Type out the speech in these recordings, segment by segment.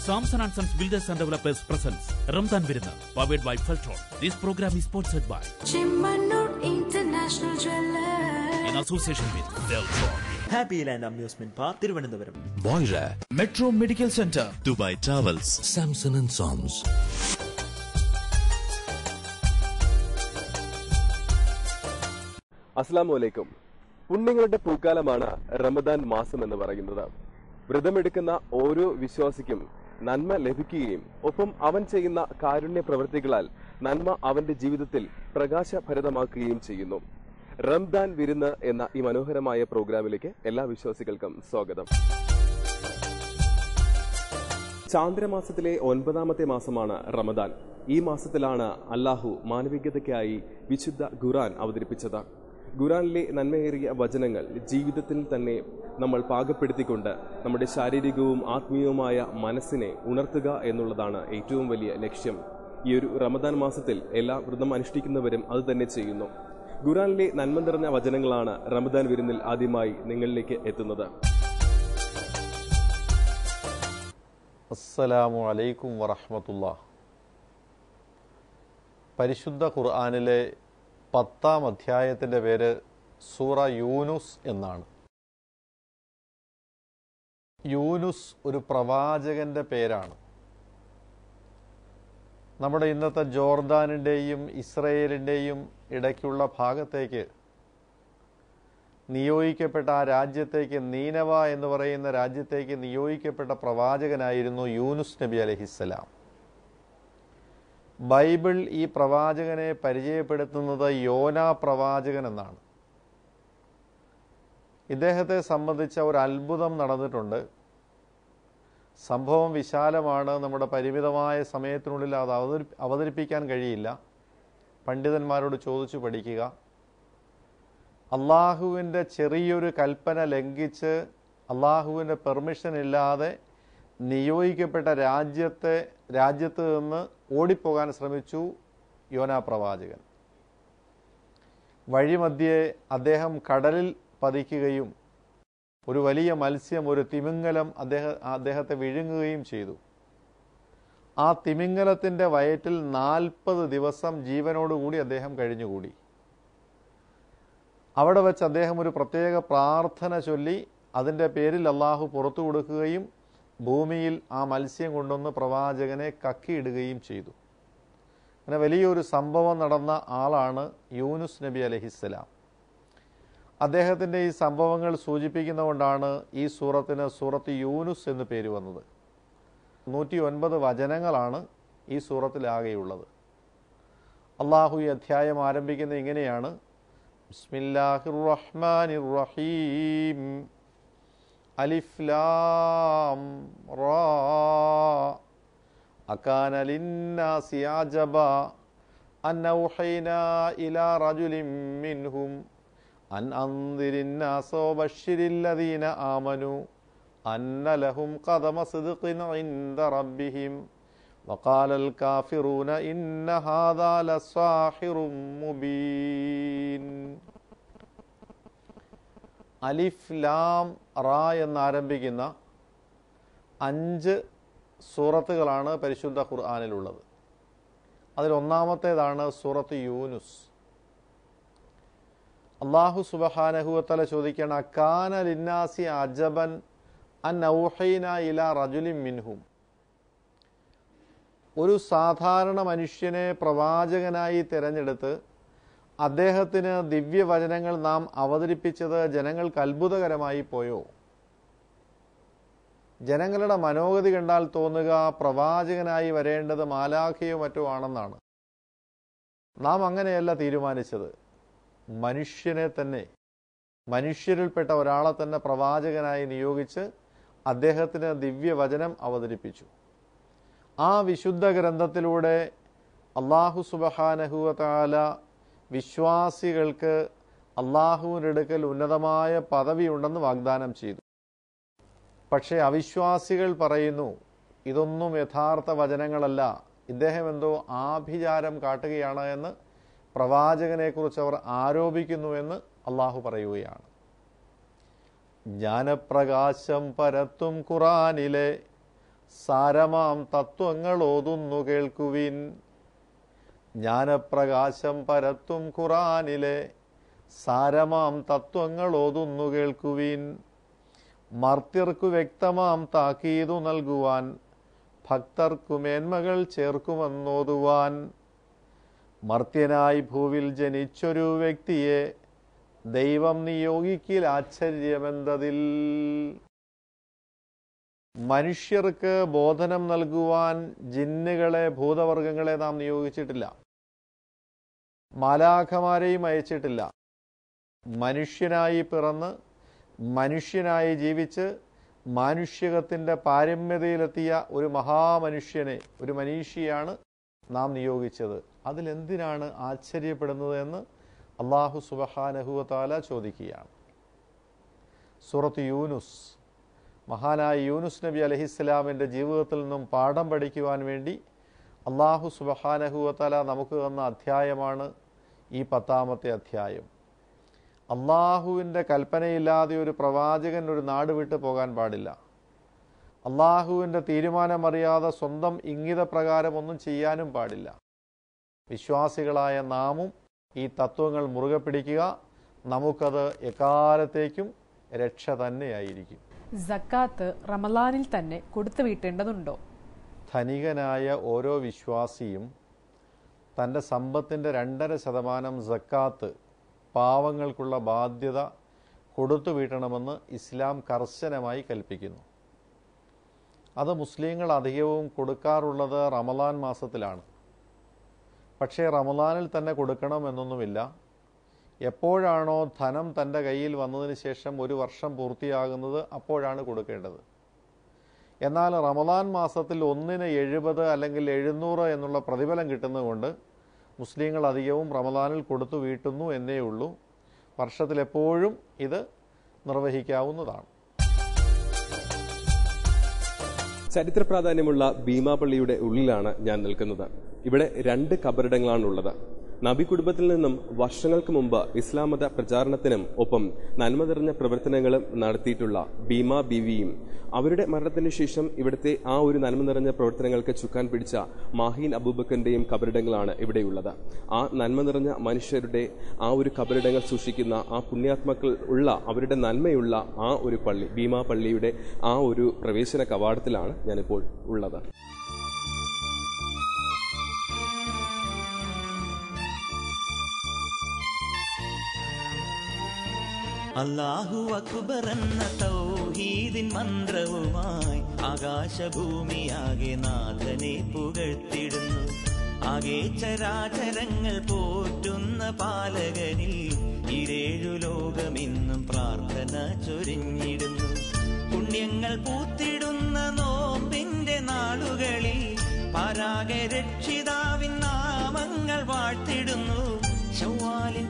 Samson and Sons Builders and Developers presents Ramzan Virna, powered by Feltron. This program is sponsored by, Chimmanur International Jewelers. in association with Feltron. Happy Land amusement park Thiruvananthapuram Moira, Metro Medical Center. Dubai Travels, Samson and Sons. അസ്സാം വലൈക്കും പുണ്യങ്ങളുടെ പൂക്കാലമാണ് റമദാൻ മാസം എന്ന് പറയുന്നത് വ്രതമെടുക്കുന്ന ഓരോ വിശ്വാസിക്കും നന്മ ലഭിക്കുകയും ഒപ്പം അവൻ ചെയ്യുന്ന കാരുണ്യ പ്രവൃത്തികളാൽ നന്മ അവന്റെ ജീവിതത്തിൽ പ്രകാശഭരിതമാക്കുകയും ചെയ്യുന്നു റംദാൻ വിരുന്ന് എന്ന ഈ മനോഹരമായ പ്രോഗ്രാമിലേക്ക് എല്ലാ വിശ്വാസികൾക്കും സ്വാഗതം ചാന്ദ്രമാസത്തിലെ ഒൻപതാമത്തെ മാസമാണ് റമദാൻ ഈ മാസത്തിലാണ് അല്ലാഹു മാനവികതയ്ക്കായി വിശുദ്ധ ഖുറാൻ അവതരിപ്പിച്ചത് ഖുറാനിലെ നന്മയേറിയ വചനങ്ങൾ ജീവിതത്തിൽ തന്നെ നമ്മൾ പാകപ്പെടുത്തിക്കൊണ്ട് നമ്മുടെ ശാരീരികവും ആത്മീയവുമായ മനസ്സിനെ ഉണർത്തുക എന്നുള്ളതാണ് ഏറ്റവും വലിയ ലക്ഷ്യം ഈ ഒരു റമദാൻ മാസത്തിൽ എല്ലാ വ്രതം അനുഷ്ഠിക്കുന്നവരും അത് തന്നെ ചെയ്യുന്നു ഖുറാനിലെ നന്മ നിറഞ്ഞ വചനങ്ങളാണ് റമദാൻ വിരുന്നിൽ ആദ്യമായി നിങ്ങളിലേക്ക് എത്തുന്നത് അസ്സലാമു അലൈക്കും വറഹമത്തുള്ള പരിശുദ്ധ ഖുർആാനിലെ പത്താം അധ്യായത്തിൻ്റെ പേര് സൂറ യൂനുസ് എന്നാണ് യൂനുസ് ഒരു പ്രവാചകന്റെ പേരാണ് നമ്മുടെ ഇന്നത്തെ ജോർദാനിൻ്റെയും ഇസ്രയേലിൻ്റെയും ഇടയ്ക്കുള്ള ഭാഗത്തേക്ക് നിയോഗിക്കപ്പെട്ട ആ രാജ്യത്തേക്ക് നീനവ എന്ന് പറയുന്ന രാജ്യത്തേക്ക് നിയോഗിക്കപ്പെട്ട പ്രവാചകനായിരുന്നു യൂനുസ് നബി അലഹിസ്സലാം ബൈബിൾ ഈ പ്രവാചകനെ പരിചയപ്പെടുത്തുന്നത് യോന പ്രവാചകൻ എന്നാണ് ഇദ്ദേഹത്തെ സംബന്ധിച്ച ഒരു അത്ഭുതം നടന്നിട്ടുണ്ട് സംഭവം വിശാലമാണ് നമ്മുടെ പരിമിതമായ സമയത്തിനുള്ളിൽ അത് അവതരി അവതരിപ്പിക്കാൻ കഴിയില്ല പണ്ഡിതന്മാരോട് ചോദിച്ചു പഠിക്കുക അള്ളാഹുവിൻ്റെ ചെറിയൊരു കൽപ്പന ലംഘിച്ച് അള്ളാഹുവിൻ്റെ പെർമിഷൻ ഇല്ലാതെ നിയോഗിക്കപ്പെട്ട രാജ്യത്തെ രാജ്യത്ത് നിന്ന് ഓടിപ്പോകാൻ ശ്രമിച്ചു യോനാ പ്രവാചകൻ വഴിമധ്യേ അദ്ദേഹം കടലിൽ പതിക്കുകയും ഒരു വലിയ മത്സ്യം ഒരു തിമിംഗലം അദ്ദേഹ അദ്ദേഹത്തെ വിഴുങ്ങുകയും ചെയ്തു ആ തിമിംഗലത്തിൻ്റെ വയറ്റിൽ നാൽപ്പത് ദിവസം ജീവനോടുകൂടി അദ്ദേഹം കഴിഞ്ഞുകൂടി അവിടെ വെച്ച് അദ്ദേഹം ഒരു പ്രത്യേക പ്രാർത്ഥന ചൊല്ലി അതിൻ്റെ പേരിൽ അള്ളാഹു പുറത്തു കൊടുക്കുകയും ഭൂമിയിൽ ആ മത്സ്യം കൊണ്ടുവന്ന് പ്രവാചകനെ കക്കിയിടുകയും ചെയ്തു അങ്ങനെ വലിയൊരു സംഭവം നടന്ന ആളാണ് യൂനുസ് നബി അലഹിസ്സലാം അദ്ദേഹത്തിൻ്റെ ഈ സംഭവങ്ങൾ സൂചിപ്പിക്കുന്നതുകൊണ്ടാണ് ഈ സൂറത്തിന് സൂറത്ത് യൂനുസ് എന്ന് പേര് വന്നത് നൂറ്റി ഒൻപത് വചനങ്ങളാണ് ഈ സൂറത്തിലാകെയുള്ളത് അള്ളാഹു ഈ അധ്യായം ആരംഭിക്കുന്നത് ഇങ്ങനെയാണ് ബിസ്മില്ലാഹിർ റഹ്മാനിർ റഹീം അലിഫ് ലാം റാ അകാന ലിന്നാസി അജബ അൻ ഔഹൈനാ ഇലാ റജുലിൻ മിൻഹും അൻ അൻദിരിൻ നാസ വബശ്ശിരിൽ ലദീന ആമനു അന്ന ലഹും ഖദമ സിദ്ഖിൻ ഇൻദ റബ്ബിഹിം وقال الكافرون إن هذا لساحر مبين അലിഫ് ലാം റാ എന്നാരംഭിക്കുന്ന അഞ്ച് സൂറത്തുകളാണ് പരിശുദ്ധ ഖുർആാനിലുള്ളത് അതിൽ ഒന്നാമത്തേതാണ് സൂറത്ത് യൂനുസ് അള്ളാഹു സുബഹാനഹുവത്തല ചോദിക്കണം അക്കാന ലിന്നാസി അജബൻ അൻ ഔഹൈന ഇല റജുലിൻ മിൻഹും ഒരു സാധാരണ മനുഷ്യനെ പ്രവാചകനായി തിരഞ്ഞെടുത്ത് അദ്ദേഹത്തിന് ദിവ്യവചനങ്ങൾ നാം അവതരിപ്പിച്ചത് ജനങ്ങൾക്ക് അത്ഭുതകരമായി പോയോ ജനങ്ങളുടെ മനോഗതി കണ്ടാൽ തോന്നുക പ്രവാചകനായി വരേണ്ടത് മാലാഖയോ മറ്റോ ആണെന്നാണ് നാം അങ്ങനെയല്ല തീരുമാനിച്ചത് മനുഷ്യനെ തന്നെ മനുഷ്യരിൽപ്പെട്ട ഒരാളെ തന്നെ പ്രവാചകനായി നിയോഗിച്ച് അദ്ദേഹത്തിന് ദിവ്യവചനം അവതരിപ്പിച്ചു ആ വിശുദ്ധ ഗ്രന്ഥത്തിലൂടെ അള്ളാഹു സുബഹാനഹുവല വിശ്വാസികൾക്ക് അള്ളാഹുവിൻ്റെ അടുക്കൽ ഉന്നതമായ പദവിയുണ്ടെന്ന് വാഗ്ദാനം ചെയ്തു പക്ഷേ അവിശ്വാസികൾ പറയുന്നു ഇതൊന്നും യഥാർത്ഥ വചനങ്ങളല്ല ഇദ്ദേഹം എന്തോ ആഭിചാരം കാട്ടുകയാണ് എന്ന് പ്രവാചകനെക്കുറിച്ച് അവർ ആരോപിക്കുന്നുവെന്ന് അള്ളാഹു പറയുകയാണ് ജ്ഞാനപ്രകാശം പരത്തും ഖുറാനിലെ സാരമാം തത്വങ്ങൾ ഓതുന്നു കേൾക്കുവിൻ ജ്ഞാനപ്രകാശം പരത്തും ഖുറാനിലെ സാരമാം തത്വങ്ങൾ ഓതുന്നു കേൾക്കുവിൻ മർത്യർക്കു വ്യക്തമാം താക്കീതു നൽകുവാൻ ഭക്തർക്കു മേന്മകൾ ചേർക്കുമെന്നോതുവാൻ മർത്യനായി ഭൂവിൽ ജനിച്ചൊരു വ്യക്തിയെ ദൈവം നിയോഗിക്കിൽ ആശ്ചര്യമെന്തതിൽ മനുഷ്യർക്ക് ബോധനം നൽകുവാൻ ജിന്നുകളെ ഭൂതവർഗങ്ങളെ നാം നിയോഗിച്ചിട്ടില്ല മാലാഖമാരെയും അയച്ചിട്ടില്ല മനുഷ്യനായി പിറന്ന് മനുഷ്യനായി ജീവിച്ച് മാനുഷികത്തിൻ്റെ പാരമ്യതയിലെത്തിയ ഒരു മഹാമനുഷ്യനെ ഒരു മനീഷിയാണ് നാം നിയോഗിച്ചത് അതിലെന്തിനാണ് ആശ്ചര്യപ്പെടുന്നത് എന്ന് അള്ളാഹു സുബഹാനഹുവത്താല ചോദിക്കുകയാണ് സൂറത്ത് യൂനുസ് മഹാനായ യൂനുസ് നബി അലഹിസ്സലാമിൻ്റെ ജീവിതത്തിൽ നിന്നും പാഠം പഠിക്കുവാൻ വേണ്ടി അള്ളാഹു സുബഹാനഹുവത്താല നമുക്ക് തന്ന അധ്യായമാണ് ഈ പത്താമത്തെ അധ്യായം അള്ളാഹുവിൻ്റെ കൽപ്പനയില്ലാതെ ഒരു പ്രവാചകൻ ഒരു നാട് വിട്ട് പോകാൻ പാടില്ല അള്ളാഹുവിൻ്റെ തീരുമാനമറിയാതെ സ്വന്തം ഇംഗിതപ്രകാരം ഒന്നും ചെയ്യാനും പാടില്ല വിശ്വാസികളായ നാമും ഈ തത്വങ്ങൾ മുറുകെ പിടിക്കുക നമുക്കത് എക്കാലത്തേക്കും രക്ഷ തന്നെയായിരിക്കും സക്കാത്ത് റമലാനിൽ തന്നെ കൊടുത്തു വീട്ടേണ്ടതുണ്ടോ ധനികനായ ഓരോ വിശ്വാസിയും തൻ്റെ സമ്പത്തിൻ്റെ രണ്ടര ശതമാനം സക്കാത്ത് പാവങ്ങൾക്കുള്ള ബാധ്യത കൊടുത്തു വീട്ടണമെന്ന് ഇസ്ലാം കർശനമായി കൽപ്പിക്കുന്നു അത് മുസ്ലിങ്ങൾ അധികവും കൊടുക്കാറുള്ളത് റമലാൻ മാസത്തിലാണ് പക്ഷേ റമലാനിൽ തന്നെ കൊടുക്കണം എന്നൊന്നുമില്ല എപ്പോഴാണോ ധനം തൻ്റെ കയ്യിൽ വന്നതിന് ശേഷം ഒരു വർഷം പൂർത്തിയാകുന്നത് അപ്പോഴാണ് കൊടുക്കേണ്ടത് എന്നാൽ റമദാൻ മാസത്തിൽ ഒന്നിന് എഴുപത് അല്ലെങ്കിൽ എഴുന്നൂറ് എന്നുള്ള പ്രതിഫലം കിട്ടുന്നതുകൊണ്ട് മുസ്ലിങ്ങൾ അധികവും റമദാനിൽ കൊടുത്തു വീട്ടുന്നു എന്നേ ഉള്ളൂ വർഷത്തിലെപ്പോഴും ഇത് നിർവഹിക്കാവുന്നതാണ് ചരിത്ര പ്രാധാന്യമുള്ള ഭീമാപള്ളിയുടെ ഉള്ളിലാണ് ഞാൻ നിൽക്കുന്നത് ഇവിടെ രണ്ട് കബറിടങ്ങളാണുള്ളത് നബി കുടുംബത്തിൽ നിന്നും വർഷങ്ങൾക്ക് മുമ്പ് ഇസ്ലാം മത പ്രചാരണത്തിനും ഒപ്പം നന്മ നിറഞ്ഞ പ്രവർത്തനങ്ങളും നടത്തിയിട്ടുള്ള ഭീമ ബീവിയും അവരുടെ മരണത്തിന് ശേഷം ഇവിടുത്തെ ആ ഒരു നന്മ നിറഞ്ഞ പ്രവർത്തനങ്ങൾക്ക് ചുക്കാൻ പിടിച്ച മാഹീൻ അബൂബക്കറിന്റെയും കബറിടങ്ങളാണ് ഇവിടെയുള്ളത് ആ നന്മ നിറഞ്ഞ മനുഷ്യരുടെ ആ ഒരു കബറിടങ്ങൾ സൂക്ഷിക്കുന്ന ആ പുണ്യാത്മക്കൾ ഉള്ള അവരുടെ നന്മയുള്ള ആ ഒരു പള്ളി ഭീമാ പള്ളിയുടെ ആ ഒരു പ്രവേശന കവാടത്തിലാണ് ഞാനിപ്പോൾ ഉള്ളത് അല്ലാഹു അക്ബർ എന്ന തൗഹീദിൻ മന്ത്രവുമായി ആകാശഭൂമിയാകെ നാഥനെ പുകഴ്ത്തിടുന്നു ആകെ ചരാചരങ്ങൾ പോറ്റുന്ന പാലകനിൽ ഇരേഴു ലോകമെന്നും പ്രാർത്ഥന ചൊരിഞ്ഞിടുന്നു പുണ്യങ്ങൾ പൂത്തിടുന്ന നോമ്പിന്റെ നാളുകളിൽ പരാഗ രക്ഷിതാവിൻ നാമങ്ങൾ വാഴ്ത്തിടുന്നു ചൊവ്വാലിൻ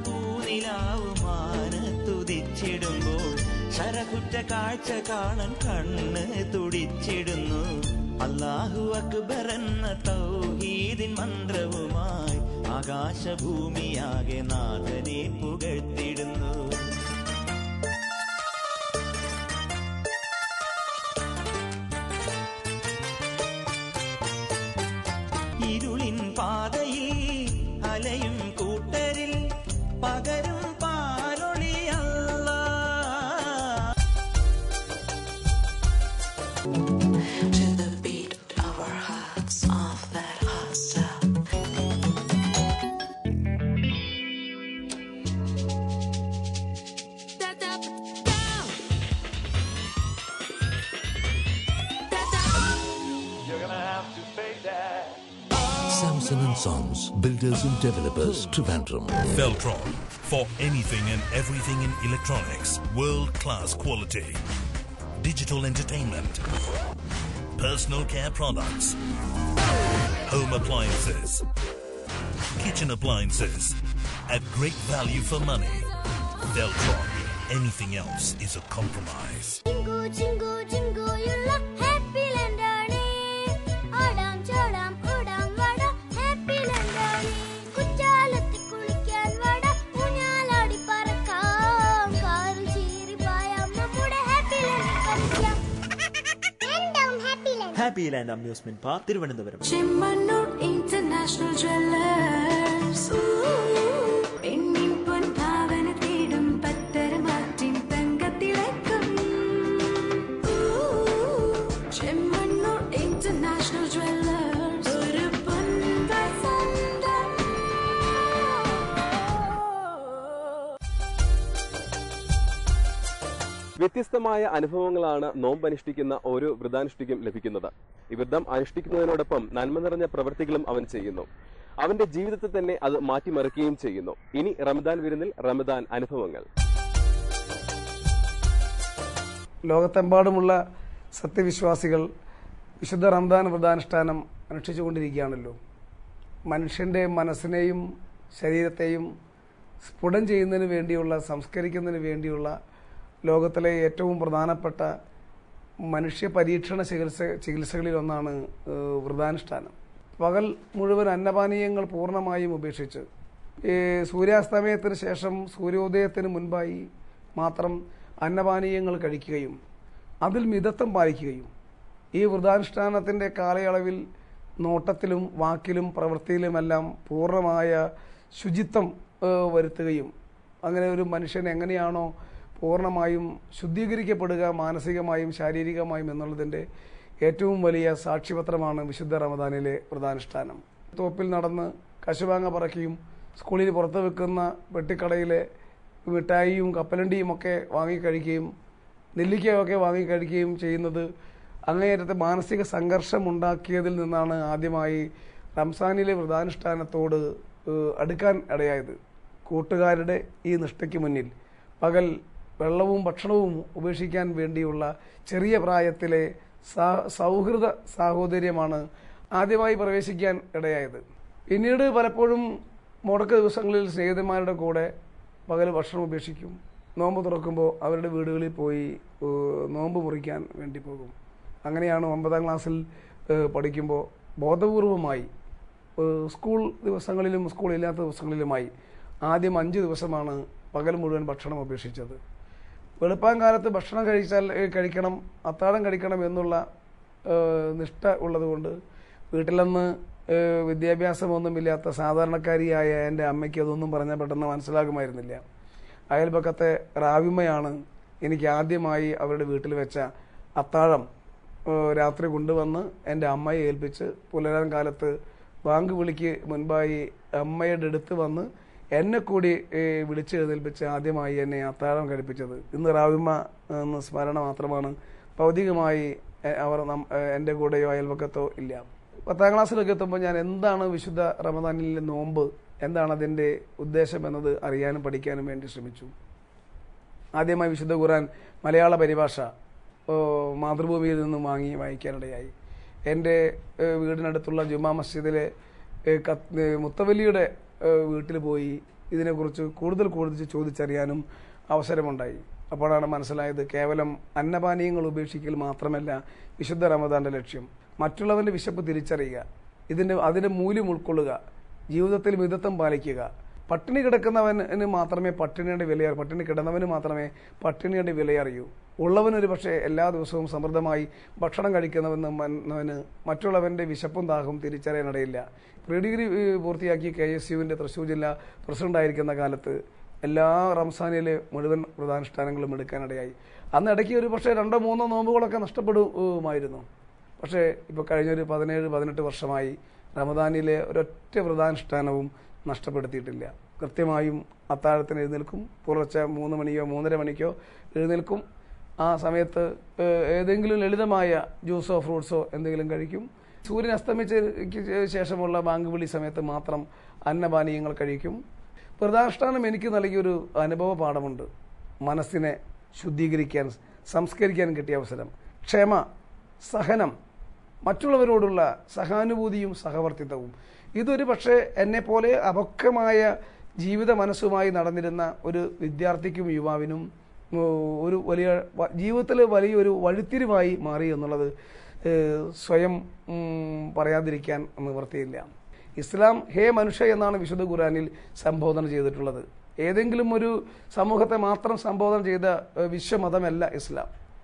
പൂനിലാവുമാനത്തുതിച്ചിടുമ്പോൾ ശരകുറ്റ കാഴ്ച കാണാൻ കണ്ണ് തുടിച്ചിടുന്നു അല്ലാഹു അക്ബർ എന്ന തൗഹീദിൻ മന്ത്രവുമായി ആകാശഭൂമിയാകെ നാഥനെ പുകഴ്ത്തിടുന്നു ഇരുളിൻ പാതയിൽ അലയും കൂട്ടരിൽ പകരും പാലൊളിയല്ല To the beat of our hearts of that hostile. Samson and Sons, Builders and Developers, Trivandrum. Feltron. For anything and everything in electronics. World class quality. Digital entertainment. Personal care products. Home appliances. Kitchen appliances. At great value for money. Deltron. Anything else is a compromise. ചിങ്കു ചിങ്കു ചിങ്കുയുള്ള Happy ലാൻഡാണ് ആടാം ചാടാം ഓടാം വട Happy ലാൻഡാണ് കുറ്റാലത്ത് കുളിക്കാൻ വട ഊഞ്ഞാലാടി പറക്കാം കാറിൽ ചീറി പായാം നമ്മുടെ ഹാപ്പി ലാൻഡിൽ കളിക്കാം രണ്ടും Happy Land Happy Land amusement park Thiruvananthapuram Chemmanur International Jewellers പെണ്ണിൻ പൊൻഭാവന തേടും പത്തരമാറ്റിൻ തങ്കത്തിളക്കം ചെമ്മണ്ണൂർ ഇന്റർനാഷണൽ ജ്വല്ലേഴ്സ് ഒരു പൊൻവസന്തം വ്യത്യസ്തമായ അനുഭവങ്ങളാണ് നോമ്പ് അനുഷ്ഠിക്കുന്ന ഓരോ വ്രതാനുഷ്ഠിക്കും ലഭിക്കുന്നത് ഈ വ്രതം അനുഷ്ഠിക്കുന്നതിനോടൊപ്പം നന്മ നിറഞ്ഞ പ്രവൃത്തികളും അവൻ ചെയ്യുന്നു അവന്റെ ജീവിതത്തെ തന്നെ അത് മാറ്റിമറിക്കുകയും ചെയ്യുന്നു ഇനി റമദാൻ വിരുന്നിൽ റമദാൻ അനുഭവങ്ങൾ ലോകത്തെമ്പാടുമുള്ള സത്യവിശ്വാസികൾ വിശുദ്ധ റംദാൻ വ്രതാനുഷ്ഠാനം അനുഷ്ഠിച്ചുകൊണ്ടിരിക്കുകയാണല്ലോ മനുഷ്യൻ്റെ മനസ്സിനെയും ശരീരത്തെയും സ്ഫുടം ചെയ്യുന്നതിന് വേണ്ടിയുള്ള സംസ്കരിക്കുന്നതിന് വേണ്ടിയുള്ള ലോകത്തിലെ ഏറ്റവും പ്രധാനപ്പെട്ട മനുഷ്യ പരീക്ഷണ ചികിത്സ ചികിത്സകളിൽ ഒന്നാണ് ഏഹ്, വ്രതാനുഷ്ഠാനം പകൽ മുഴുവൻ അന്നപാനീയങ്ങൾ പൂർണ്ണമായും ഉപേക്ഷിച്ച് ഈ സൂര്യാസ്തമയത്തിന് ശേഷം സൂര്യോദയത്തിന് മുൻപായി മാത്രം അന്നപാനീയങ്ങൾ കഴിക്കുകയും അതിൽ മിതത്വം പാലിക്കുകയും ഈ വ്രതാനുഷ്ഠാനത്തിൻ്റെ കാലയളവിൽ നോട്ടത്തിലും വാക്കിലും പ്രവൃത്തിയിലുമെല്ലാം പൂർണ്ണമായ ശുചിത്വം ഏഹ്, വരുത്തുകയും അങ്ങനെ ഒരു മനുഷ്യൻ എങ്ങനെയാണോ പൂർണ്ണമായും ശുദ്ധീകരിക്കപ്പെടുക മാനസികമായും ശാരീരികമായും എന്നുള്ളതിൻ്റെ ഏറ്റവും വലിയ സാക്ഷ്യപത്രമാണ് വിശുദ്ധ റമദാനിലെ വ്രതാനുഷ്ഠാനം തോപ്പിൽ നടന്ന് കശുവാങ്ങ പറക്കിയും സ്കൂളിൽ പുറത്ത് വെക്കുന്ന വെട്ടിക്കടയിലെ മിഠായിയും കപ്പലണ്ടിയും ഒക്കെ വാങ്ങിക്കഴിക്കുകയും നെല്ലിക്കയൊക്കെ വാങ്ങിക്കഴിക്കുകയും ചെയ്യുന്നത് അങ്ങേയറ്റത്തെ മാനസിക സംഘർഷം ഉണ്ടാക്കിയതിൽ നിന്നാണ് ആദ്യമായി റംസാനിലെ വ്രതാനുഷ്ഠാനത്തോട് ഏഹ്, അടുക്കാൻ ഇടയായത് കൂട്ടുകാരുടെ ഈ നിഷ്ഠയ്ക്ക് മുന്നിൽ പകൽ വെള്ളവും ഭക്ഷണവും ഉപേക്ഷിക്കാൻ വേണ്ടിയുള്ള ചെറിയ പ്രായത്തിലെ സ- സൗഹൃദ സാഹോദര്യമാണ് ആദ്യമായി പ്രവേശിക്കാൻ ഇടയായത് പിന്നീട് പലപ്പോഴും മുടക്ക ദിവസങ്ങളിൽ സ്നേഹിതന്മാരുടെ കൂടെ പകൽ ഭക്ഷണം ഉപേക്ഷിക്കും നോമ്പ് തുറക്കുമ്പോൾ അവരുടെ വീടുകളിൽ പോയി ഏഹ്, നോമ്പ് മുറിക്കാൻ വേണ്ടി പോകും അങ്ങനെയാണ് ഒമ്പതാം ക്ലാസ്സിൽ ഏഹ്, പഠിക്കുമ്പോൾ ബോധപൂർവമായി ഏഹ്, സ്കൂൾ ദിവസങ്ങളിലും സ്കൂൾ ഇല്ലാത്ത ദിവസങ്ങളിലുമായി ആദ്യം അഞ്ച് ദിവസമാണ് പകൽ മുഴുവൻ ഭക്ഷണം ഉപേക്ഷിച്ചത് വെളുപ്പാൻ കാലത്ത് ഭക്ഷണം കഴിച്ചാൽ ഏഹ്, കഴിക്കണം അത്താഴം കഴിക്കണം എന്നുള്ള ഏഹ്, നിഷ്ഠ ഉള്ളതുകൊണ്ട് വീട്ടിലന്ന് ഏഹ്, വിദ്യാഭ്യാസമൊന്നുമില്ലാത്ത സാധാരണക്കാരിയായ എൻ്റെ അമ്മയ്ക്ക് അതൊന്നും പറഞ്ഞാൽ പെട്ടെന്ന് മനസ്സിലാകുമായിരുന്നില്ല അയൽപക്കത്തെ റാവിമ്മയാണ് എനിക്ക് ആദ്യമായി അവരുടെ വീട്ടിൽ വെച്ച അത്താഴം ഏഹ്, രാത്രി കൊണ്ടുവന്ന് എൻ്റെ അമ്മയെ ഏൽപ്പിച്ച് പുലരാൻ കാലത്ത് ബാങ്ക് വിളിക്ക് മുൻപായി അമ്മയുടെ അടുത്ത് വന്ന് എന്നെ കൂടി ഏഹ്, വിളിച്ചെഴുന്നേൽപ്പിച്ച് ആദ്യമായി എന്നെ അത്താഴം കഴിപ്പിച്ചത് ഇന്ന് റാവിമ്മ എന്ന സ്മരണ മാത്രമാണ് ഭൗതികമായി എ- അവർ നം- ഏഹ്, എൻ്റെ കൂടെയോ അയൽപക്കത്തോ ഇല്ല പത്താം ക്ലാസ്സിലൊക്കെ എത്തുമ്പോൾ ഞാൻ എന്താണ് വിശുദ്ധ റമദാനിലെ നോമ്പ് എന്താണ് അതിൻ്റെ ഉദ്ദേശം എന്നത് അറിയാനും പഠിക്കാനും വേണ്ടി ശ്രമിച്ചു ആദ്യമായി വിശുദ്ധ ഖുറാൻ മലയാള പരിഭാഷ ഓ, മാതൃഭൂമിയിൽ നിന്നും വാങ്ങി വായിക്കാനിടയായി എൻ്റെ ഏ, വീടിനടുത്തുള്ള ജുമാ മസ്ജിദിലെ ഏ, കത്ത്- ഏ, മുത്തവല്ലിയുടെ ഏ, വീട്ടിൽ പോയി ഇതിനെക്കുറിച്ച് കൂടുതൽ കൂടുതൽ ചോദിച്ചറിയാനും അവസരമുണ്ടായി അപ്പോഴാണ് മനസ്സിലായത് കേവലം അന്നപാനീയങ്ങൾ ഉപേക്ഷിക്കൽ മാത്രമല്ല വിശുദ്ധ റമദാന്റെ ലക്ഷ്യം മറ്റുള്ളവന്റെ വിശപ്പ് തിരിച്ചറിയുക ഇതിന്റെ അതിന്റെ മൂല്യം ഉൾക്കൊള്ളുക ജീവിതത്തിൽ മിതത്വം പാലിക്കുക പട്ടിണി കിടക്കുന്നവന് മാത്രമേ പട്ടിണിയുടെ വില പട്ടിണി കിടന്നവന് മാത്രമേ പട്ടിണിയുടെ വില അറിയൂ ഉള്ളവനൊരു പക്ഷേ എല്ലാ ദിവസവും സമൃദ്ധമായി ഭക്ഷണം കഴിക്കുന്നവന് മന്നവന് മറ്റുള്ളവന്റെ വിശപ്പും ദാഹവും തിരിച്ചറിയാനിടയില്ല പ്രീ ഡിഗ്രി ഏഹ്, പൂർത്തിയാക്കി കെ എസ് യുവിന്റെ തൃശ്ശൂർ ജില്ലാ പ്രസിഡന്റായിരിക്കുന്ന കാലത്ത് എല്ലാ റംസാനിലെ മുഴുവൻ വ്രതാനുഷ്ഠാനങ്ങളും എടുക്കാനിടയായി അന്ന് ഇടയ്ക്ക് ഒരു പക്ഷേ രണ്ടോ മൂന്നോ നോമ്പുകളൊക്കെ നഷ്ടപ്പെടുമായിരുന്നു പക്ഷേ ഇപ്പോൾ കഴിഞ്ഞൊരു പതിനേഴ് പതിനെട്ട് വർഷമായി റമദാനിലെ ഒരൊറ്റ വ്രതാനുഷ്ഠാനവും നഷ്ടപ്പെടുത്തിയിട്ടില്ല കൃത്യമായും അത്താഴത്തിന് എഴുന്നേൽക്കും പുലർച്ചെ മൂന്ന് മണിയോ മൂന്നര മണിക്കോ എഴുന്നേൽക്കും ആ സമയത്ത് ഏഹ്, ഏതെങ്കിലും ലളിതമായ ജ്യൂസോ ഫ്രൂട്ട്സോ എന്തെങ്കിലും കഴിക്കും സൂര്യൻ അസ്തമിച്ചതിന് ശേഷമുള്ള ബാങ്ക് വിളി സമയത്ത് മാത്രം അന്നപാനീയങ്ങൾ കഴിക്കും വ്രതാനുഷ്ഠാനം എനിക്ക് നൽകിയൊരു അനുഭവ പാഠമുണ്ട് മനസ്സിനെ ശുദ്ധീകരിക്കാൻ സംസ്കരിക്കാൻ കിട്ടിയ അവസരം ക്ഷമ സഹനം മറ്റുള്ളവരോടുള്ള സഹാനുഭൂതിയും സഹവർത്തിത്വവും ഇതൊരു പക്ഷേ എന്നെ പോലെ അപക്വമായ ജീവിത മനസ്സുമായി നടന്നിരുന്ന ഒരു വിദ്യാർത്ഥിക്കും യുവാവിനും ഓ, ഒരു വലിയ വ- ജീവിതത്തിൽ വലിയൊരു വഴിത്തിരിവായി മാറി എന്നുള്ളത് ഏഹ്, സ്വയം ഉം, പറയാതിരിക്കാൻ നിവൃത്തിയില്ല ഇസ്ലാം ഹേ മനുഷ്യ എന്നാണ് വിശുദ്ധ ഖുറാനിൽ സംബോധന ചെയ്തിട്ടുള്ളത് ഏതെങ്കിലും ഒരു സമൂഹത്തെ മാത്രം സംബോധന ചെയ്ത ഏഹ്, വിശ്വമതമല്ല ഇസ്ലാം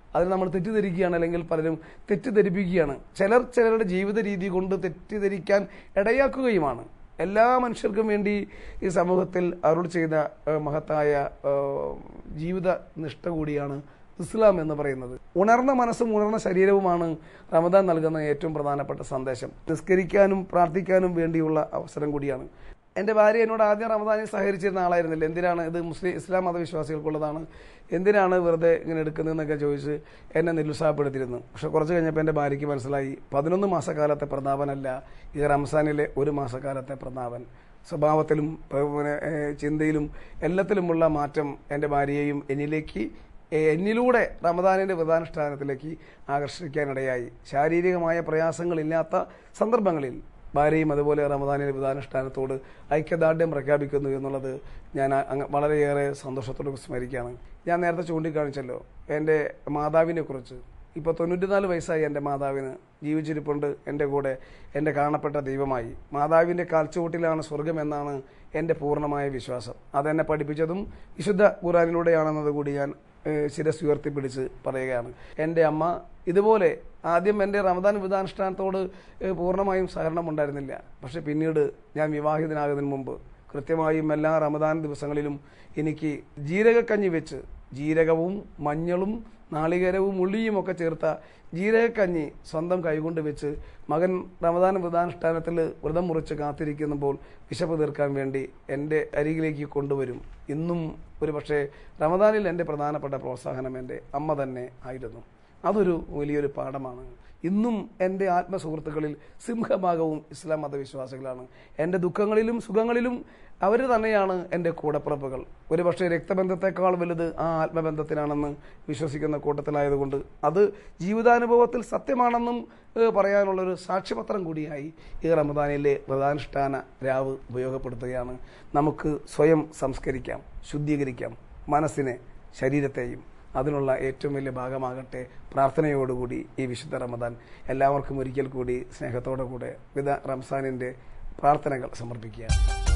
അതിന് നമ്മൾ തെറ്റിദ്ധരിക്കുകയാണ് അല്ലെങ്കിൽ പലരും തെറ്റിദ്ധരിപ്പിക്കുകയാണ് ചിലർ ചിലരുടെ ജീവിത രീതി കൊണ്ട് തെറ്റിദ്ധരിക്കാൻ ഇടയാക്കുകയുമാണ് എല്ലാ മനുഷ്യർക്കും വേണ്ടി ഈ സമൂഹത്തിൽ അരുൾ ചെയ്ത ഏഹ്, മഹത്തായ ഏഹ്, ജീവിത നിഷ്ഠ കൂടിയാണ് ഇസ്ലാം എന്ന് പറയുന്നത് ഉണർന്ന മനസ്സും ഉണർന്ന ശരീരവുമാണ് റമദാൻ നൽകുന്ന ഏറ്റവും പ്രധാനപ്പെട്ട സന്ദേശം നിസ്കരിക്കാനും പ്രാർത്ഥിക്കാനും വേണ്ടിയുള്ള അവസരം കൂടിയാണ് എൻ്റെ ഭാര്യ എന്നോട് ആദ്യം റമദാനിൽ സഹകരിച്ചിരുന്ന ആളായിരുന്നില്ല എന്തിനാണ് ഇത് മുസ്ലിം ഇസ്ലാം മതവിശ്വാസികൾക്കുള്ളതാണ് എന്തിനാണ് വെറുതെ ഇങ്ങനെ എടുക്കുന്നതെന്നൊക്കെ ചോദിച്ച് എന്നെ നിരുത്സാഹപ്പെടുത്തിയിരുന്നു പക്ഷെ കുറച്ച് കഴിഞ്ഞപ്പോൾ എൻ്റെ ഭാര്യയ്ക്ക് മനസ്സിലായി പതിനൊന്ന് മാസക്കാലത്തെ പ്രതാപനല്ല ഇത് റംസാനിലെ ഒരു മാസക്കാലത്തെ പ്രതാപൻ സ്വഭാവത്തിലും ഏഹ്, പിന്നെ, ഏഹ്, ചിന്തയിലും എല്ലാത്തിലുമുള്ള മാറ്റം എൻ്റെ ഭാര്യയെയും എന്നിലേക്ക് ഏഹ്, എന്നിലൂടെ റമദാനിൻ്റെ വ്രതാനുഷ്ഠാനത്തിലേക്ക് ആകർഷിക്കാനിടയായി ശാരീരികമായ പ്രയാസങ്ങളില്ലാത്ത സന്ദർഭങ്ങളിൽ ഭാര്യയും അതുപോലെ റമദാനിലെ വ്രതാനുഷ്ഠാനത്തോട് ഐക്യദാർഢ്യം പ്രഖ്യാപിക്കുന്നു എന്നുള്ളത് ഞാൻ അങ്ങ് വളരെയേറെ സന്തോഷത്തോടെ സ്മരിക്കുകയാണ് ഞാൻ നേരത്തെ ചൂണ്ടിക്കാണിച്ചല്ലോ എൻ്റെ മാതാവിനെ കുറിച്ച് ഇപ്പോൾ തൊണ്ണൂറ്റിനാല് വയസ്സായി എൻ്റെ മാതാവിന് ജീവിച്ചിരിപ്പുണ്ട് എൻ്റെ കൂടെ എൻ്റെ കാണപ്പെട്ട ദൈവമായി മാതാവിൻ്റെ കാൽച്ചുവട്ടിലാണ് സ്വർഗമെന്നാണ് എൻ്റെ പൂർണ്ണമായ വിശ്വാസം അതെന്നെ പഠിപ്പിച്ചതും വിശുദ്ധ ഖുറാനിലൂടെയാണെന്നത് കൂടി ഞാൻ ഏഹ്, ശിരസ് ഉയർത്തിപ്പിടിച്ച് പറയുകയാണ് എൻ്റെ അമ്മ ഇതുപോലെ ആദ്യം എൻ്റെ റമദാൻ വിധാനുഷ്ഠാനത്തോട് ഏഹ്, പൂർണ്ണമായും സഹകരണം ഉണ്ടായിരുന്നില്ല പക്ഷെ പിന്നീട് ഞാൻ വിവാഹിതനാകുന്നതിന് മുമ്പ് കൃത്യമായും എല്ലാ റമദാൻ ദിവസങ്ങളിലും എനിക്ക് ജീരകക്കഞ്ഞി വെച്ച് ജീരകവും മഞ്ഞളും നാളികേരവും ഉള്ളിയും ഒക്കെ ചേർത്ത ജീരകക്കഞ്ഞി സ്വന്തം കൈകൊണ്ട് വെച്ച് മകൻ റമദാൻ വ്രതാനുഷ്ഠാനത്തിൽ വ്രതം മുറിച്ച് കാത്തിരിക്കുമ്പോൾ വിശപ്പ് തീർക്കാൻ വേണ്ടി എൻ്റെ അരികിലേക്ക് കൊണ്ടുവരും ഇന്നും ഒരു പക്ഷേ റമദാനിൽ എൻ്റെ പ്രധാനപ്പെട്ട പ്രോത്സാഹനം എൻ്റെ അമ്മ തന്നെ ആയിരുന്നു അതൊരു വലിയൊരു പാഠമാണ് ഇന്നും എൻ്റെ ആത്മസുഹൃത്തുക്കളിൽ സിംഹഭാഗവും ഇസ്ലാം മതവിശ്വാസികളാണ് എൻ്റെ ദുഃഖങ്ങളിലും സുഖങ്ങളിലും അവർ തന്നെയാണ് എൻ്റെ കൂടപ്പിറപ്പുകൾ ഒരു പക്ഷേ രക്തബന്ധത്തെക്കാൾ വലുത് ആ ആത്മബന്ധത്തിനാണെന്ന് വിശ്വസിക്കുന്ന കൂട്ടത്തിലായതുകൊണ്ട് അത് ജീവിതാനുഭവത്തിൽ സത്യമാണെന്നും ഏഹ്, പറയാനുള്ളൊരു സാക്ഷ്യപത്രം കൂടിയായി ഈ റമദാനിലെ വ്രതാനുഷ്ഠാന രാവ് ഉപയോഗപ്പെടുത്തുകയാണ് നമുക്ക് സ്വയം സംസ്കരിക്കാം ശുദ്ധീകരിക്കാം മനസ്സിനെ ശരീരത്തെയും അതിനുള്ള ഏറ്റവും വലിയ ഭാഗമാകട്ടെ പ്രാർത്ഥനയോടുകൂടി ഈ വിശുദ്ധ റമദാൻ എല്ലാവർക്കും ഒരിക്കൽ കൂടി സ്നേഹത്തോടു കൂടെ വിധ റംസാനിൻ്റെ പ്രാർത്ഥനകൾ സമർപ്പിക്കുക